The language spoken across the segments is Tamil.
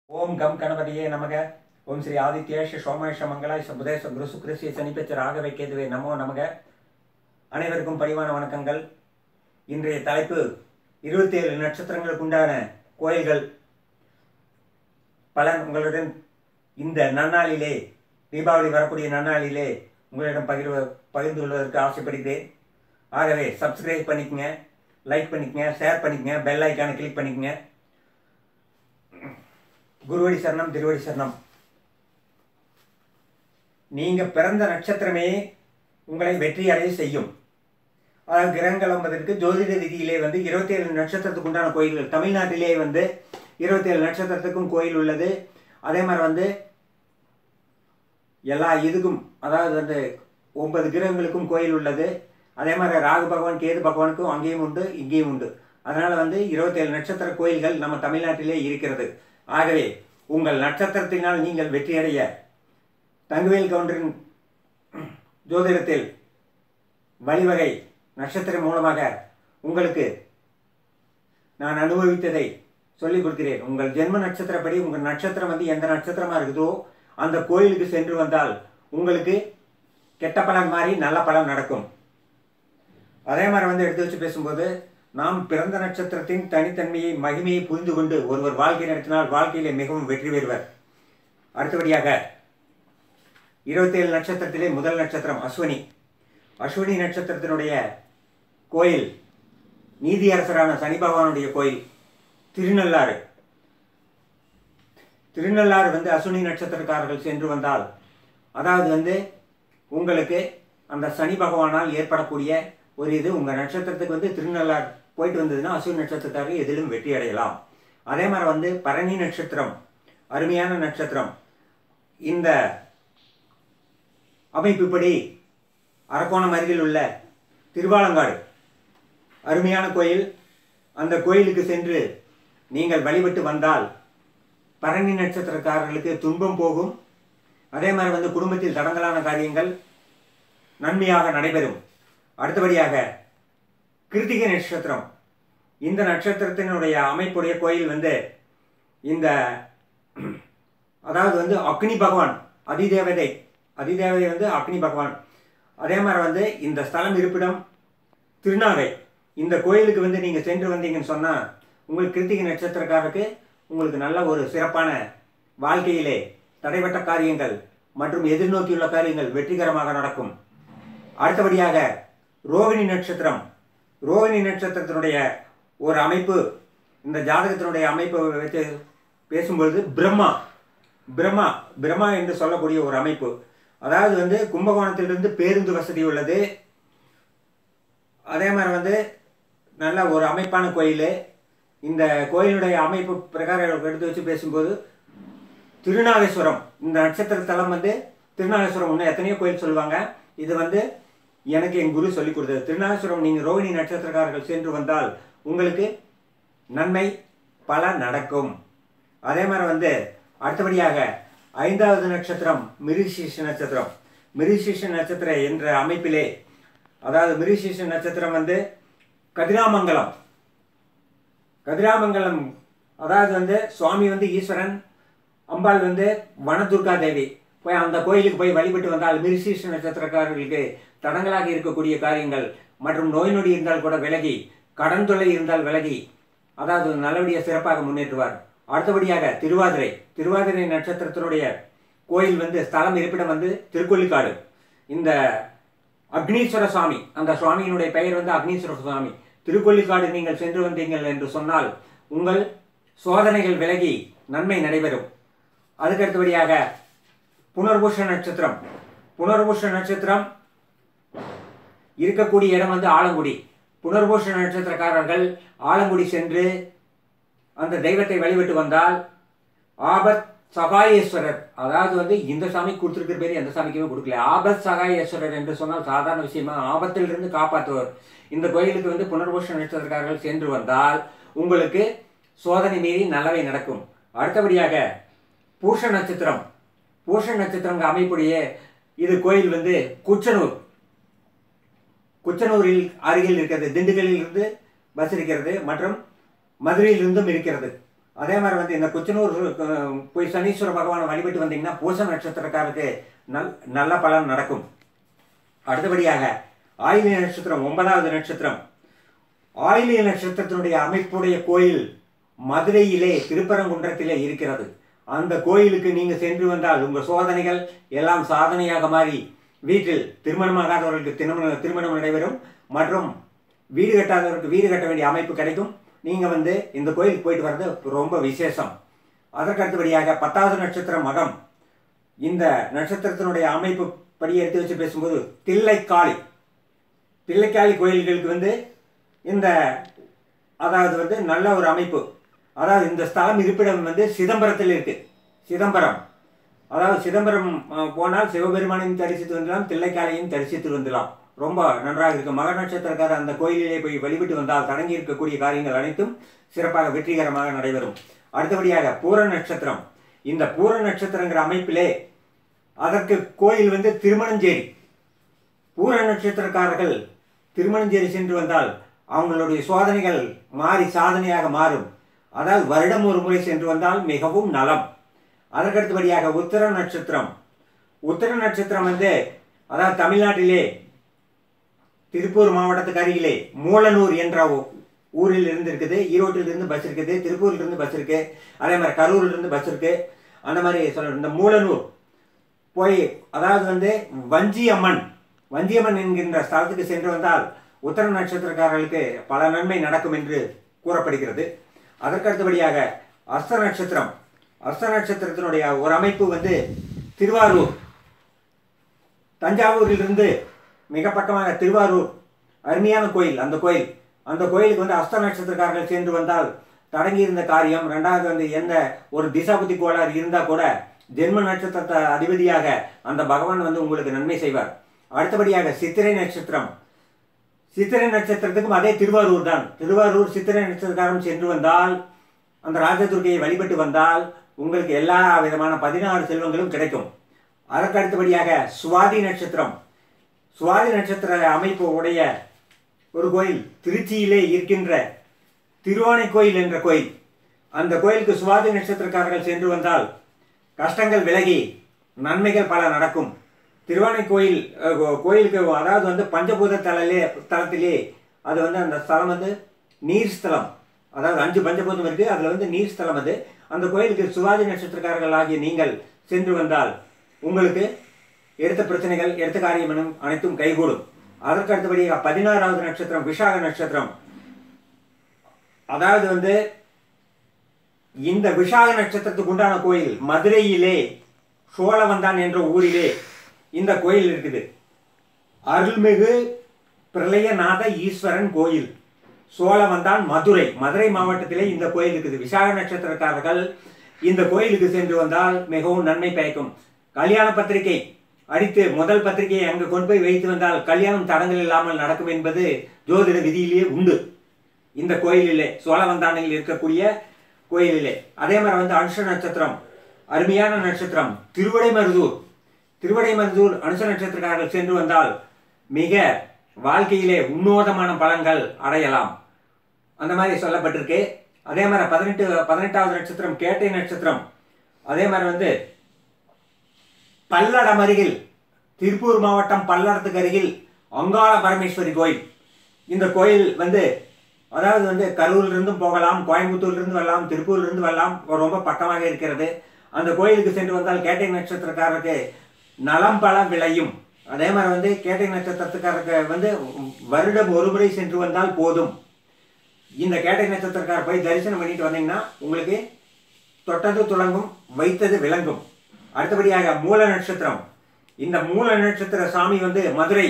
ஓம் கம் கணபதியே நமக ஓம் ஸ்ரீ ஆதித்யேஷ சோமேஷ மங்களாய் சுபதேச குரு சுக்ரஸ்ய சனிப்பெற்ற ராகவை கேதுவே நமோ நமக அனைவருக்கும் பணிவான வணக்கங்கள் இன்றைய தலைப்பு இருபத்தி ஏழு நட்சத்திரங்களுக்கு உண்டான கோயில்கள் பலன் உங்களுடன் இந்த நன்னாளிலே தீபாவளி வரக்கூடிய நன்னாளிலே உங்களிடம் பகிர்வ பகிர்ந்து கொள்வதற்கு ஆசைப்படுகிறேன் ஆகவே சப்ஸ்கிரைப் பண்ணிக்கங்க லைக் பண்ணிக்கங்க ஷேர் பண்ணிக்கங்க பெல் ஐக்கானை கிளிக் பண்ணிக்கங்க குருவடி சரணம் திருவடி சரணம் நீங்க பிறந்த நட்சத்திரமே உங்களை வெற்றி அடைய செய்யும் அதாவது கிரகங்கள் என்பதற்கு ஜோதிட விதியிலே வந்து இருபத்தி ஏழு நட்சத்திரத்துக்கு உண்டான கோயில்கள் தமிழ்நாட்டிலே வந்து இருபத்தி ஏழு நட்சத்திரத்துக்கும் கோயில் உள்ளது அதே மாதிரி வந்து எல்லா இதுக்கும் அதாவது வந்து ஒன்பது கிரகங்களுக்கும் கோயில் உள்ளது அதே மாதிரி ராகு பகவான் கேது பகவானுக்கும் அங்கேயும் உண்டு இங்கேயும் உண்டு அதனால வந்து இருபத்தேழு நட்சத்திர கோயில்கள் நம்ம தமிழ்நாட்டிலே இருக்கிறது ஆகவே உங்கள் நட்சத்திரத்தினால் நீங்கள் வெற்றியடைய தங்குவேல் கவுண்டரின் ஜோதிடத்தில் வழிவகை நட்சத்திரம் மூலமாக உங்களுக்கு நான் அனுபவித்ததை சொல்லிக் கொடுக்கிறேன் உங்கள் ஜென்ம நட்சத்திரப்படி உங்கள் நட்சத்திரம் வந்து எந்த நட்சத்திரமா இருக்குதோ அந்த கோயிலுக்கு சென்று வந்தால் உங்களுக்கு கெட்ட பலன் மாதிரி நல்ல பலன் நடக்கும் அதே மாதிரி வந்து எடுத்து வச்சு பேசும்போது நாம் பிறந்த நட்சத்திரத்தின் தனித்தன்மையை மகிமையை புரிந்து கொண்டு ஒருவர் வாழ்க்கை நடத்தினால் வாழ்க்கையிலே மிகவும் வெற்றி பெறுவர் அடுத்தபடியாக இருபத்தேழு நட்சத்திரத்திலே முதல் நட்சத்திரம் அஸ்வினி அஸ்வினி நட்சத்திரத்தினுடைய கோயில் நீதியரசரான சனி பகவானுடைய கோயில் திருநள்ளாறு திருநள்ளாறு வந்து அஸ்வினி நட்சத்திரக்காரர்கள் சென்று வந்தால் அதாவது வந்து உங்களுக்கு அந்த சனி பகவானால் ஏற்படக்கூடிய ஒரு இது உங்கள் நட்சத்திரத்துக்கு வந்து திருநள்ளாறு போயிட்டு வந்ததுன்னா அஸ்வினி நட்சத்திரக்காரர்கள் எதிலும் வெற்றி அடையலாம் அதே மாதிரி வந்து பரணி நட்சத்திரம் அருமையான நட்சத்திரம் இந்த அமைப்புப்படி அரக்கோணம் அருகில் உள்ள திருவாலங்காடு அருமையான கோயில் அந்த கோயிலுக்கு சென்று நீங்கள் வழிபட்டு வந்தால் பரணி நட்சத்திரக்காரர்களுக்கு துன்பம் போகும் அதே மாதிரி வந்து குடும்பத்தில் தடங்கலான காரியங்கள் நன்மையாக நடைபெறும் அடுத்தபடியாக கிருத்திகை நட்சத்திரம் இந்த நட்சத்திரத்தினுடைய அமைப்புடைய கோயில் வந்து இந்த அதாவது வந்து அக்னி பகவான் அதிதேவதை அதிதேவதை வந்து அக்னி பகவான் அதே மாதிரி வந்து இந்த ஸ்தலம் இருப்பிடம் திருநாகை இந்த கோயிலுக்கு வந்து நீங்கள் சென்று வந்தீங்கன்னு சொன்னால் உங்களுக்கு கிருத்திகை நட்சத்திரக்காரருக்கு உங்களுக்கு நல்ல ஒரு சிறப்பான வாழ்க்கையிலே தடைபட்ட காரியங்கள் மற்றும் எதிர்நோக்கியுள்ள காரியங்கள் வெற்றிகரமாக நடக்கும் அடுத்தபடியாக ரோகிணி நட்சத்திரம் ரோகிணி நட்சத்திரத்தினுடைய ஒரு அமைப்பு இந்த ஜாதகத்தினுடைய அமைப்பை வச்சு பேசும்பொழுது பிரம்மா பிரம்மா பிரம்மா என்று சொல்லக்கூடிய ஒரு அமைப்பு அதாவது வந்து கும்பகோணத்திலிருந்து பேருந்து வசதி உள்ளது அதே மாதிரி வந்து நல்ல ஒரு அமைப்பான கோயில் இந்த கோயிலுடைய அமைப்பு பிரகாரம் எடுத்து வச்சு பேசும்போது திருநாகேஸ்வரம் இந்த நட்சத்திர தலம் வந்து திருநாகேஸ்வரம் இன்னும் எத்தனையோ கோயில் சொல்லுவாங்க இது வந்து எனக்கு என் குரு சொல்லிக் கொடுத்தது திருநாகேஸ்வரம் நீங்கள் ரோகிணி நட்சத்திரக்காரர்கள் சென்று வந்தால் உங்களுக்கு நன்மை பல நடக்கும் அதே மாதிரி வந்து அடுத்தபடியாக ஐந்தாவது நட்சத்திரம் மிருசீஷ நட்சத்திரம் மிருசீஷ நட்சத்திரம் என்ற அமைப்பிலே அதாவது மிருசீஷ நட்சத்திரம் வந்து கதிராமங்கலம் கதிராமங்கலம் அதாவது வந்து சுவாமி வந்து ஈஸ்வரன் அம்பாள் வந்து வனதுர்கா தேவி போய் அந்த கோயிலுக்கு போய் வழிபட்டு வந்தால் மிருசீஷ நட்சத்திரக்காரர்களுக்கு தடங்களாக இருக்கக்கூடிய காரியங்கள் மற்றும் நோய் நொடி இருந்தால் கூட விலகி கடன் தொல்லை இருந்தால் விலகி அதாவது நல்லபடியாக சிறப்பாக முன்னேற்றுவார் அடுத்தபடியாக திருவாதிரை திருவாதிரை நட்சத்திரத்தினுடைய கோயில் வந்து ஸ்தலம் இருப்பிடம் வந்து திருக்கொல்லிக்காடு இந்த அக்னீஸ்வர சுவாமி அந்த சுவாமியினுடைய பெயர் வந்து அக்னீஸ்வர சுவாமி திருக்கொல்லிக்காடு நீங்கள் சென்று வந்தீங்கள் என்று சொன்னால் உங்கள் சோதனைகள் விலகி நன்மை நடைபெறும் அதுக்கு அடுத்தபடியாக புனர்பூஷ நட்சத்திரம் புனர்பூஷ நட்சத்திரம் இருக்கக்கூடிய இடம் வந்து ஆலங்குடி புனர்பூஷ நட்சத்திரக்காரர்கள் ஆலங்குடி சென்று அந்த தெய்வத்தை வழிபட்டு வந்தால் ஆபத் சகாயேஸ்வரர் அதாவது வந்து இந்த சாமி கொடுத்துருக்கிற பேர் எந்த சாமிக்குமே கொடுக்கல ஆபத் சகாயேஸ்வரர் என்று சொன்னால் சாதாரண விஷயமா ஆபத்திலிருந்து காப்பாற்றுவர் இந்த கோயிலுக்கு வந்து புனர்பூஷ நட்சத்திரக்காரர்கள் சென்று வந்தால் உங்களுக்கு சோதனை மீறி நல்லவை நடக்கும் அடுத்தபடியாக பூஷ நட்சத்திரம் பூஷ நட்சத்திரம் அமைப்புடைய இது கோயில் வந்து குச்சனூர் குச்சனூரில் அருகில் இருக்கிறது திண்டுக்கல்லில் இருந்து பஸ் இருக்கிறது மற்றும் மதுரையிலிருந்தும் இருக்கிறது அதே மாதிரி வந்து இந்த குச்சனூர் அஹ், போய் சனீஸ்வர பகவானை வழிபட்டு வந்தீங்கன்னா பூச நட்சத்திரக்காரருக்கு நல் நல்ல பலன் நடக்கும் அடுத்தபடியாக ஆயிலிய நட்சத்திரம் ஒன்பதாவது நட்சத்திரம் ஆயிலிய நட்சத்திரத்தினுடைய அமைப்புடைய கோயில் மதுரையிலே திருப்பரங்குன்றத்திலே இருக்கிறது அந்த கோயிலுக்கு நீங்க சென்று வந்தால் உங்க சோதனைகள் எல்லாம் சாதனையாக மாறி வீட்டில் திருமணமாகாதவர்களுக்கு திருமணம் திருமணம் நடைபெறும் மற்றும் வீடு கட்டாதவருக்கு வீடு கட்ட வேண்டிய அமைப்பு கிடைக்கும் நீங்க வந்து இந்த கோயிலுக்கு போயிட்டு வர்றது ரொம்ப விசேஷம் அதற்கு அடுத்தபடியாக பத்தாவது நட்சத்திரம் மகம் இந்த நட்சத்திரத்தினுடைய அமைப்பு படி எடுத்து வச்சு பேசும்போது தில்லைக்காளி தில்லைக்காளி கோயில்களுக்கு வந்து இந்த அதாவது வந்து நல்ல ஒரு அமைப்பு அதாவது இந்த ஸ்தலம் இருப்பிடம் வந்து சிதம்பரத்தில் இருக்கு சிதம்பரம் அதாவது சிதம்பரம் அஹ், போனால் சிவபெருமானையும் தரிசித்து வந்துடலாம் தில்லைக்காலையும் தரிசித்து வந்துடலாம் ரொம்ப நன்றாக இருக்கு மக நட்சத்திரக்காரர் அந்த கோயிலிலே போய் வழிபட்டு வந்தால் தொடங்கி இருக்கக்கூடிய காரியங்கள் அனைத்தும் சிறப்பாக வெற்றிகரமாக நடைபெறும் அடுத்தபடியாக பூர நட்சத்திரம் இந்த பூர நட்சத்திரங்கிற அமைப்பிலே அதற்கு கோயில் வந்து திருமணஞ்சேரி பூர நட்சத்திரக்காரர்கள் திருமணஞ்சேரி சென்று வந்தால் அவங்களுடைய சோதனைகள் மாறி சாதனையாக மாறும் அதாவது வருடம் ஒரு முறை சென்று வந்தால் மிகவும் நலம் அதற்கடுத்தபடியாக உத்தர நட்சத்திரம் உத்தர நட்சத்திரம் வந்து அதாவது தமிழ்நாட்டிலே திருப்பூர் மாவட்டத்துக்கு அருகிலே மூலனூர் என்ற ஊ- ஊரில் இருந்து இருக்குது ஈரோட்டில் இருந்து பஸ் இருக்குது திருப்பூர்ல இருந்து பஸ் இருக்கு அதே மாதிரி கரூர்ல இருந்து பஸ் இருக்கு அந்த மாதிரி சொல்ற இந்த மூலனூர் போய் அதாவது வந்து வஞ்சியம்மன் வஞ்சியம்மன் என்கின்ற ஸ்தலத்துக்கு சென்று வந்தால் உத்தர நட்சத்திரக்காரர்களுக்கு பல நன்மை நடக்கும் என்று கூறப்படுகிறது அதற்கு அடுத்தபடியாக அஸ்த நட்சத்திரம் அஸ்த நட்சத்திரத்தினுடைய ஒரு அமைப்பு வந்து திருவாரூர் தஞ்சாவூரிலிருந்து மிக பக்கமாக திருவாரூர் அருமையான கோயில் அந்த கோயில் அந்த கோயிலுக்கு வந்து அஸ்த நட்சத்திரக்காரர்கள் சென்று வந்தால் தடங்கி இருந்த காரியம் ரெண்டாவது வந்து எந்த ஒரு திசாபுத்தி கோளாறு இருந்தால் கூட ஜென்ம நட்சத்திரத்தை அதிபதியாக அந்த பகவான் வந்து உங்களுக்கு நன்மை செய்வார் அடுத்தபடியாக சித்திரை நட்சத்திரம் சித்திரை நட்சத்திரத்துக்கும் அதே திருவாரூர் தான் திருவாரூர் சித்திரை நட்சத்திரக்காரம் சென்று வந்தால் அந்த ராஜதுர்கையை வழிபட்டு வந்தால் உங்களுக்கு எல்லா விதமான பதினாறு செல்வங்களும் கிடைக்கும் அதற்கு அடுத்தபடியாக சுவாதி நட்சத்திரம் சுவாதி நட்சத்திர அமைப்பு உடைய ஒரு கோயில் திருச்சியிலே இருக்கின்ற திருவானை கோயில் என்ற கோயில் அந்த கோயிலுக்கு சுவாதி நட்சத்திரக்காரர்கள் சென்று வந்தால் கஷ்டங்கள் விலகி நன்மைகள் பல நடக்கும் திருவானை கோயில் அஹ், கோ- கோயிலுக்கு அதாவது வந்து பஞ்சபூத தலலே தலத்திலே அது வந்து அந்த ஸ்தலம் வந்து நீர் ஸ்தலம் அதாவது அஞ்சு பஞ்சபூதம் இருக்கு அதுல வந்து நீர் ஸ்தலம் அது அந்த கோயிலுக்கு சுவாதி நட்சத்திரக்காரர்கள் ஆகிய நீங்கள் சென்று வந்தால் உங்களுக்கு எடுத்த பிரச்சனைகள் எடுத்த காரியம் எனும் அனைத்தும் கைகூடும் அதற்கு அடுத்தபடியாக பதினாறாவது நட்சத்திரம் விஷாக நட்சத்திரம் அதாவது வந்து இந்த விஷாக நட்சத்திரத்துக்கு உண்டான கோயில் மதுரையிலே சோழவந்தான் என்ற ஊரிலே இந்த கோயில் இருக்குது அருள்மிகு பிரளயநாத ஈஸ்வரன் கோயில் சோழவந்தான் மதுரை மதுரை மாவட்டத்திலே இந்த கோயில் இருக்குது விசாக நட்சத்திரக்காரர்கள் இந்த கோயிலுக்கு சென்று வந்தால் மிகவும் நன்மை பயக்கும் கல்யாண பத்திரிகை அடித்து முதல் பத்திரிகையை அங்கு கொண்டு போய் வைத்து வந்தால் கல்யாணம் தடங்கள் இல்லாமல் நடக்கும் என்பது ஜோதிட விதியிலேயே உண்டு இந்த கோயிலிலே சோழவந்தானில் இருக்கக்கூடிய கோயிலிலே அதே மாதிரி வந்து அனுஷ நட்சத்திரம் அருமையான நட்சத்திரம் திருவடைமருதூர் திருவடைமருதூர் அனுஷ நட்சத்திரக்காரர்கள் சென்று வந்தால் மிக வாழ்க்கையிலே உன்னோதமான பலன்கள் அடையலாம் அந்த மாதிரி சொல்லப்பட்டிருக்கு அதே மாதிரி பதினெட்டு பதினெட்டாவது நட்சத்திரம் கேட்டை நட்சத்திரம் அதே மாதிரி வந்து பல்லடம் அருகில் திருப்பூர் மாவட்டம் பல்லடத்துக்கு அருகில் அங்காள பரமேஸ்வரி கோயில் இந்த கோயில் வந்து அதாவது வந்து கரூர்ல இருந்தும் போகலாம் கோயம்புத்தூர்ல இருந்து வரலாம் திருப்பூர்ல இருந்து வரலாம் ரொம்ப பக்கமாக இருக்கிறது அந்த கோயிலுக்கு சென்று வந்தால் கேட்டை நட்சத்திரக்காரருக்கு நலம் பல விளையும் அதே மாதிரி வந்து கேட்டை நட்சத்திரத்துக்காரருக்கு வந்து வருடம் ஒரு முறை சென்று வந்தால் போதும் இந்த கேட்டை நட்சத்திரக்காரர் போய் தரிசனம் பண்ணிட்டு வந்தீங்கன்னா உங்களுக்கு தொட்டது துளங்கும் வைத்தது விளங்கும் அடுத்தபடியாக மூல நட்சத்திரம் இந்த மூல நட்சத்திர சாமி வந்து மதுரை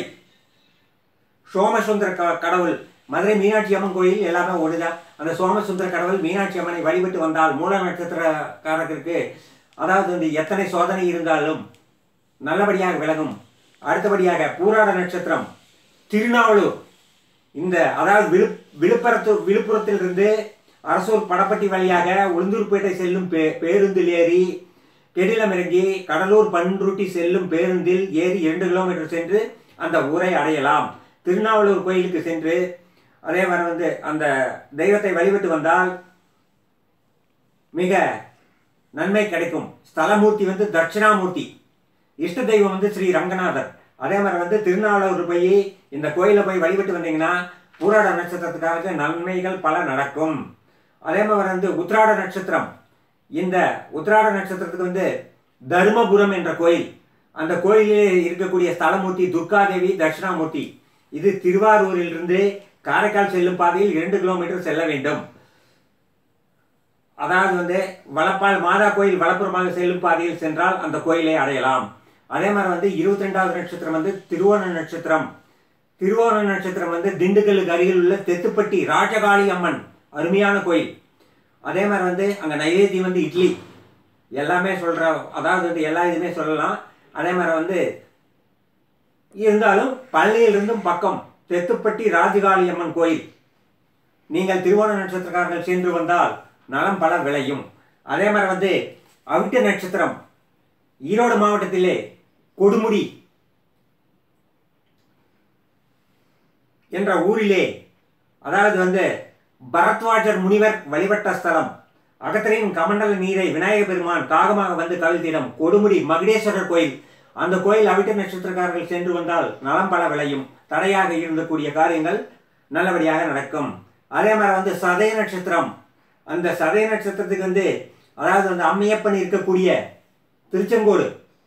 சோமசுந்தர க- கடவுள் மதுரை மீனாட்சி அம்மன் கோயில் எல்லாமே ஒண்ணுதான் அந்த சோமசுந்தர கடவுள் மீனாட்சி அம்மனை வழிபட்டு வந்தால் மூல நட்சத்திரக்காரருக்கு அதாவது வந்து எத்தனை சோதனை இருந்தாலும் நல்லபடியாக விலகும் அடுத்தபடியாக பூராட நட்சத்திரம் திருநாவலூர் இந்த அதாவது விழு விழுப்புரத்து விழுப்புரத்திலிருந்து அரசூர் படப்பட்டி வழியாக உளுந்தூர்பேட்டை செல்லும் பே பேருந்தில் ஏறி கெடிலம் இறங்கி கடலூர் பன்ருட்டி செல்லும் பேருந்தில் ஏறி இரண்டு கிலோமீட்டர் சென்று அந்த ஊரை அடையலாம் திருநாவலூர் கோயிலுக்கு சென்று அதே மாதிரி வந்து அந்த தெய்வத்தை வழிபட்டு வந்தால் மிக நன்மை கிடைக்கும் ஸ்தலமூர்த்தி வந்து தட்சிணாமூர்த்தி இஷ்ட தெய்வம் வந்து ஸ்ரீ ரங்கநாதர் அதே மாதிரி வந்து திருநாளூர் போய் இந்த கோயிலை போய் வழிபட்டு வந்தீங்கன்னா பூராட நட்சத்திரத்துக்காக நன்மைகள் பல நடக்கும் அதே மாதிரி வந்து உத்ராட நட்சத்திரம் இந்த உத்ராட நட்சத்திரத்துக்கு வந்து தருமபுரம் என்ற கோயில் அந்த கோயிலிலே இருக்கக்கூடிய ஸ்தலமூர்த்தி துர்காதேவி தட்சிணாமூர்த்தி இது திருவாரூரிலிருந்து காரைக்கால் செல்லும் பாதையில் இரண்டு கிலோமீட்டர் செல்ல வேண்டும் அதாவது வந்து வளப்பால் மாதா கோயில் வலப்புறமாக செல்லும் பாதையில் சென்றால் அந்த கோயிலை அடையலாம் அதே மாதிரி வந்து இருபத்தி ரெண்டாவது நட்சத்திரம் வந்து திருவோண நட்சத்திரம் திருவோண நட்சத்திரம் வந்து திண்டுக்கல்லுக்கு அருகில் உள்ள தெத்துப்பட்டி ராஜகாளி அம்மன் அருமையான கோயில் அதே மாதிரி வந்து அங்கே நைவேத்தியம் வந்து இட்லி எல்லாமே சொல்கிற அதாவது வந்து எல்லா இதுவுமே சொல்லலாம் அதே மாதிரி வந்து இருந்தாலும் பள்ளியிலிருந்தும் பக்கம் தெத்துப்பட்டி ராஜகாளி அம்மன் கோயில் நீங்கள் திருவோண நட்சத்திரக்காரர்கள் சென்று வந்தால் நலம் பல விளையும் அதே மாதிரி வந்து அவிட்ட நட்சத்திரம் ஈரோடு மாவட்டத்திலே கொடுமுடி என்ற ஊரிலே அதாவது வந்து பரத்வாஜர் முனிவர் வழிபட்ட ஸ்தலம் அகத்தரின் கமண்டல நீரை விநாயக பெருமான் காகமாக வந்து கவிழ்த்திடம் கொடுமுடி மகுடேஸ்வரர் கோயில் அந்த கோயில் அவிட்ட நட்சத்திரக்காரர்கள் சென்று வந்தால் நலம் பல விளையும் தடையாக இருந்தக்கூடிய காரியங்கள் நல்லபடியாக நடக்கும் அதே மாதிரி வந்து சதய நட்சத்திரம் அந்த சதய நட்சத்திரத்துக்கு வந்து அதாவது வந்து அம்மையப்பன் இருக்கக்கூடிய திருச்செங்கோடு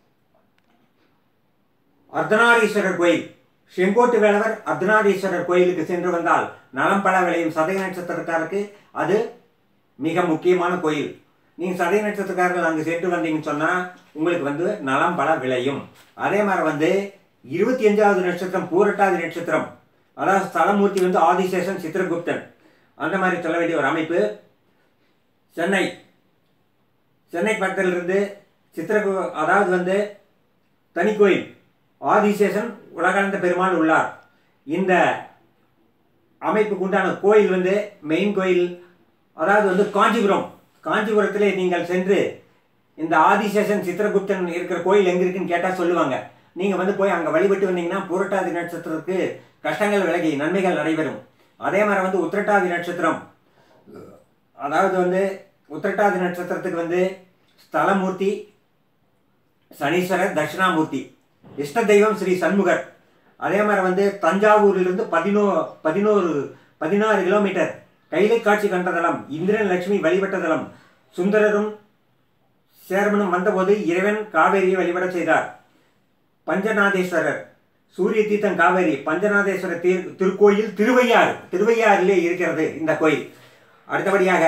அர்த்தநாரீஸ்வரர் கோயில் செங்கோட்டு வேளவர் அர்த்தநாரீஸ்வரர் கோயிலுக்கு சென்று வந்தால் நலம் பல விளையும் சதய நட்சத்திரக்காரருக்கு அது மிக முக்கியமான கோயில் நீங்கள் சதய நட்சத்திரக்காரர்கள் அங்கே சென்று வந்தீங்கன்னு சொன்னால் உங்களுக்கு வந்து நலம் பல விளையும் அதே மாதிரி வந்து இருபத்தி அஞ்சாவது நட்சத்திரம் பூரட்டாதி நட்சத்திரம் அதாவது ஸ்தலமூர்த்தி வந்து ஆதிசேஷன் சித்திரகுப்தன் அந்த மாதிரி சொல்ல வேண்டிய ஒரு அமைப்பு சென்னை சென்னை பக்கத்திலிருந்து சித்திரகு அதாவது வந்து தனி கோயில் ஆதிசேஷன் உலகளந்த பெருமாள் உள்ளார் இந்த அமைப்புக்கு உண்டான கோயில் வந்து மெயின் கோயில் அதாவது வந்து காஞ்சிபுரம் காஞ்சிபுரத்திலே நீங்கள் சென்று இந்த ஆதிசேஷன் சித்திரகுப்தன் இருக்கிற கோயில் எங்க இருக்குன்னு கேட்டால் சொல்லுவாங்க நீங்கள் வந்து போய் அங்கே வழிபட்டு வந்தீங்கன்னா பூரட்டாதி நட்சத்திரத்துக்கு கஷ்டங்கள் விலகி நன்மைகள் நடைபெறும் அதே மாதிரி வந்து உத்திரட்டாதி நட்சத்திரம் அதாவது வந்து உத்திரட்டாதி நட்சத்திரத்துக்கு வந்து ஸ்தலமூர்த்தி சனீஸ்வரர் தட்சிணாமூர்த்தி இஷ்ட தெய்வம் ஸ்ரீ சண்முகர் அதே மாதிரி வந்து தஞ்சாவூரிலிருந்து பதினோ பதினோரு பதினாறு கிலோமீட்டர் கைலை காட்சி கண்ட தலம் இந்திரன் லட்சுமி வழிபட்ட தலம் சுந்தரரும் சேர்மனும் வந்தபோது இறைவன் காவேரியை வழிபட செய்தார் பஞ்சநாதேஸ்வரர் சூரிய தீர்த்தம் காவேரி பஞ்சநாதேஸ்வரர் தீர் திருக்கோயில் திருவையாறு திருவையாறிலே இருக்கிறது இந்த கோயில் அடுத்தபடியாக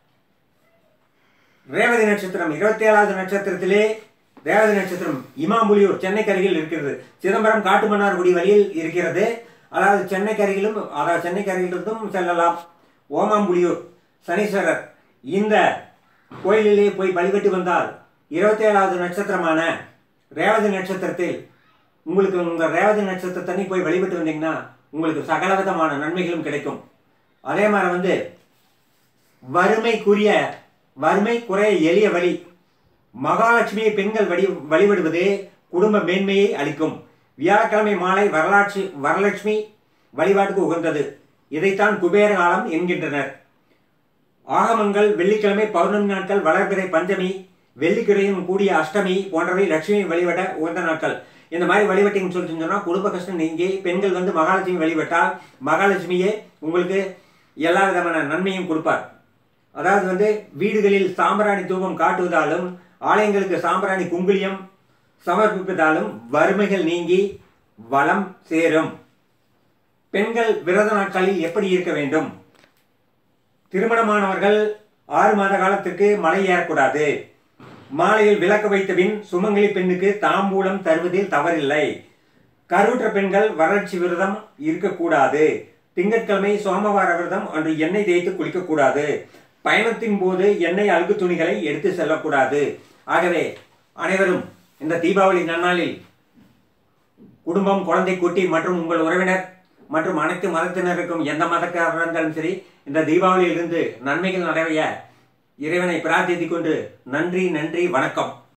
ரேவதி நட்சத்திரம் இருபத்தி ஏழாவது நட்சத்திரத்திலே ரேவதி நட்சத்திரம் இமாம்புலியூர் சென்னைக்கு அருகில் இருக்கிறது சிதம்பரம் காட்டுமன்னார்குடி வழியில் இருக்கிறது அதாவது சென்னைக்கு அருகிலும் அதாவது சென்னைக்கு அருகிலிருந்தும் செல்லலாம் ஓமாம்புலியூர் சனீஸ்வரர் இந்த கோயிலிலே போய் வழிபட்டு வந்தால் இருபத்தி ஏழாவது நட்சத்திரமான ரேவதி நட்சத்திரத்தில் உங்களுக்கு உங்கள் ரேவதி நட்சத்திரத்தனி போய் வழிபட்டு வந்தீங்கன்னா உங்களுக்கு சகலவிதமான நன்மைகளும் கிடைக்கும் அதே மாதிரி வந்து வறுமைக்குரிய வறுமை குறைய எளிய வழி மகாலட்சுமியை பெண்கள் வழி வழிபடுவது குடும்ப மேன்மையை அளிக்கும் வியாழக்கிழமை மாலை வரலாற்று வரலட்சுமி வழிபாட்டுக்கு உகந்தது இதைத்தான் குபேர காலம் என்கின்றனர் ஆகமங்கள் வெள்ளிக்கிழமை பௌர்ணமி நாட்கள் வளர்பிறை பஞ்சமி வெள்ளிக்கிழையும் கூடிய அஷ்டமி போன்றவை லட்சுமி வழிபட உகந்த நாட்கள் இந்த மாதிரி வழிபட்டீங்கன்னு சொல்லிட்டு சொன்னால் குடும்ப கஷ்டம் நீங்கி பெண்கள் வந்து மகாலட்சுமி வழிபட்டால் மகாலட்சுமியே உங்களுக்கு எல்லா விதமான நன்மையும் கொடுப்பார் அதாவது வந்து வீடுகளில் சாம்பிராணி தூபம் காட்டுவதாலும் ஆலயங்களுக்கு சாம்பிராணி குங்குளியம் சமர்ப்பிப்பதாலும் வறுமைகள் நீங்கி வளம் சேரும் பெண்கள் விரத நாட்களில் எப்படி இருக்க வேண்டும் திருமணமானவர்கள் ஆறு மாத காலத்திற்கு மலை ஏறக்கூடாது மாலையில் விளக்கு வைத்த பின் சுமங்கலி பெண்ணுக்கு தாம்பூலம் தருவதில் தவறில்லை கருவுற்ற பெண்கள் வறட்சி விரதம் இருக்கக்கூடாது திங்கட்கிழமை சோமவார விரதம் அன்று எண்ணெய் தேய்த்து குளிக்கக்கூடாது பயணத்தின் போது எண்ணெய் அழுக்கு துணிகளை எடுத்து செல்லக்கூடாது ஆகவே அனைவரும் இந்த தீபாவளி நன்னாளில் குடும்பம் குழந்தை குட்டி மற்றும் உங்கள் உறவினர் மற்றும் அனைத்து மதத்தினருக்கும் எந்த மதக்காரராக இருந்தாலும் சரி இந்த தீபாவளியிலிருந்து நன்மைகள் நடைபெற இறைவனை பிரார்த்தித்துக் கொண்டு நன்றி நன்றி வணக்கம்